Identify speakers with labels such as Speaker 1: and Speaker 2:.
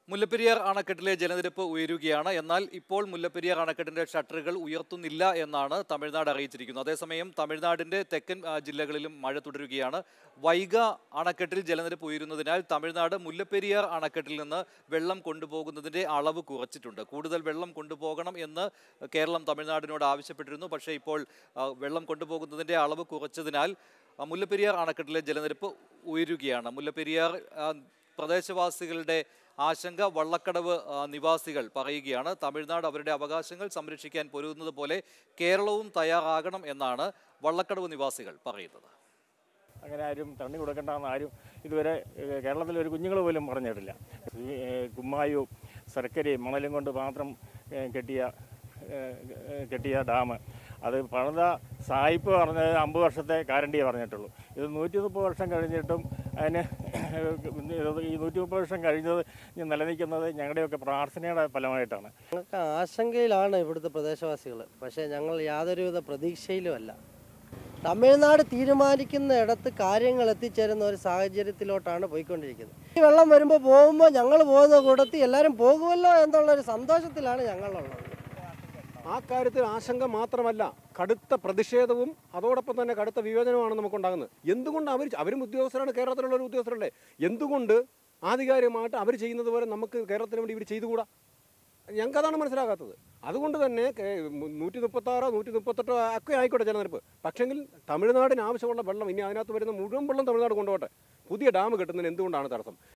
Speaker 1: മുല്ലപ്പെരിയാർ അണക്കെട്ടിലെ ജലനിരപ്പ് ഉയരുകയാണ് എന്നാൽ ഇപ്പോൾ മുല്ലപ്പെരിയാർ അണക്കെട്ടിന്റെ ഷട്ടറുകൾ ഉയർത്തുന്നില്ല എന്നാണ് തമിഴ്നാട് അറിയിച്ചിരിക്കുന്നത് അതേസമയം തമിഴ്നാടിന്റെ തെക്കൻ ആ, ജില്ലകളിലും മഴ തുടരുകയാണ് വൈഗ അണക്കെട്ടിൽ ജലനിരപ്പ് ഉയരുന്നതിനാൽ തമിഴ്നാട് മുല്ലപ്പെരിയാർ അണക്കെട്ടിൽ നിന്ന് വെള്ളം കൊണ്ടുപോകുന്നതിന്റെ അളവ് കുറച്ചിട്ടുണ്ട് കൂടുതൽ വെള്ളം കൊണ്ടുപോകണം എന്ന് കേരളം തമിഴ്നാടിനോട് ആവശ്യപ്പെട്ടിരുന്നു പക്ഷേ ഇപ്പോൾ ആ, വെള്ളം കൊണ്ടുപോകുന്നതിന്റെ അളവ് കുറച്ചതിനാൽ ആ, മുല്ലപ്പെരിയാർ അണക്കെട്ടിലെ ജലനിരപ്പ് ഉയരുകയാണ് മുല്ലപ്പെരിയാർ ആ, പ്രദേശവാസികളുടെ ആശങ്ക വള്ളക്കടവ് ആ, നിവാസികൾ പറയുകയാണ് തമിഴ്നാട് അവരുടെ അവകാശങ്ങൾ സംരക്ഷിക്കാൻ പൊരുതുന്നത് പോലെ കേരളവും തയ്യാറാകണം എന്നാണ് വള്ളക്കടവ് നിവാസികൾ പറയുന്നത്
Speaker 2: അങ്ങനെ ആരും തണ്ണി കൊടുക്കണ്ടെന്ന് ആരും ഇതുവരെ ഏഹ്, കേരളത്തിൽ ഒരു കുഞ്ഞുങ്ങൾ പോലും പറഞ്ഞിട്ടില്ല ഈ, ഏഹ്, കുമ്മായവും ശർക്കരയും മണലും കൊണ്ട് മാത്രം ഏഹ്, കെട്ടിയ ഏഹ്, ഏഹ്, കെട്ടിയ ഡാം അത് പണിത സായിപ്പ് പറഞ്ഞത് അമ്പത് വർഷത്തെ ഗ്യാരണ്ടിയെ പറഞ്ഞിട്ടുള്ളൂ ഇത് നൂറ്റി മുപ്പത് വർഷം കഴിഞ്ഞിട്ടും അതിന് ഇത് ഈ നൂറ്റി മുപ്പത് വർഷം കഴിഞ്ഞത് ഇനി നിലനിൽക്കുന്നത് ഞങ്ങളുടെയൊക്കെ പ്രാർത്ഥനയുടെ ഫലമായിട്ടാണ്
Speaker 3: ഞങ്ങൾക്ക് ആശങ്കയിലാണ് ഇവിടുത്തെ പ്രദേശവാസികൾ പക്ഷേ ഞങ്ങൾ യാതൊരുവിധ പ്രതീക്ഷയിലുമല്ല തമിഴ്നാട് തീരുമാനിക്കുന്ന ഇടത്ത് കാര്യങ്ങൾ എത്തിച്ചേരുന്ന ഒരു സാഹചര്യത്തിലോട്ടാണ് പോയിക്കൊണ്ടിരിക്കുന്നത് ഈ വെള്ളം വരുമ്പോൾ പോകുമ്പോൾ ഞങ്ങൾ പോകുന്ന കൂട്ടത്തിൽ എല്ലാവരും പോകുമല്ലോ എന്നുള്ളൊരു സന്തോഷത്തിലാണ് ഞങ്ങളുള്ളത്
Speaker 4: ആ കാര്യത്തിൽ ആശങ്ക മാത്രമല്ല കടുത്ത പ്രതിഷേധവും അതോടൊപ്പം തന്നെ കടുത്ത വിവേചനവുമാണ് നമുക്കുണ്ടാകുന്നത് എന്തുകൊണ്ട് അവർ അവരും ഉദ്യോഗസ്ഥരാണ് കേരളത്തിലുള്ള ഒരു ഉദ്യോഗസ്ഥരല്ലേ എന്തുകൊണ്ട് ആധികാരികമായിട്ട് അവർ ചെയ്യുന്നത് പോലെ നമുക്ക് കേരളത്തിന് വേണ്ടി ഇവർ ചെയ്തുകൂടാ ഞങ്ങൾക്ക് അതാണ് മനസ്സിലാകാത്തത് അതുകൊണ്ട് തന്നെ നൂറ്റി മുപ്പത്താറോ നൂറ്റി മുപ്പത്തെട്ടോ ഒക്കെ ആയിക്കോട്ടെ ജലനിരപ്പ് പക്ഷെങ്കിൽ തമിഴ്നാടിന് ആവശ്യമുള്ള വെള്ളം ഇനി അതിനകത്ത് വരുന്ന മുഴുവൻ വെള്ളം തമിഴ്നാട് കൊണ്ടുപോട്ടെ പുതിയ ഡാം കെട്ടുന്നതിന് എന്തുകൊണ്ടാണ് തടസ്സം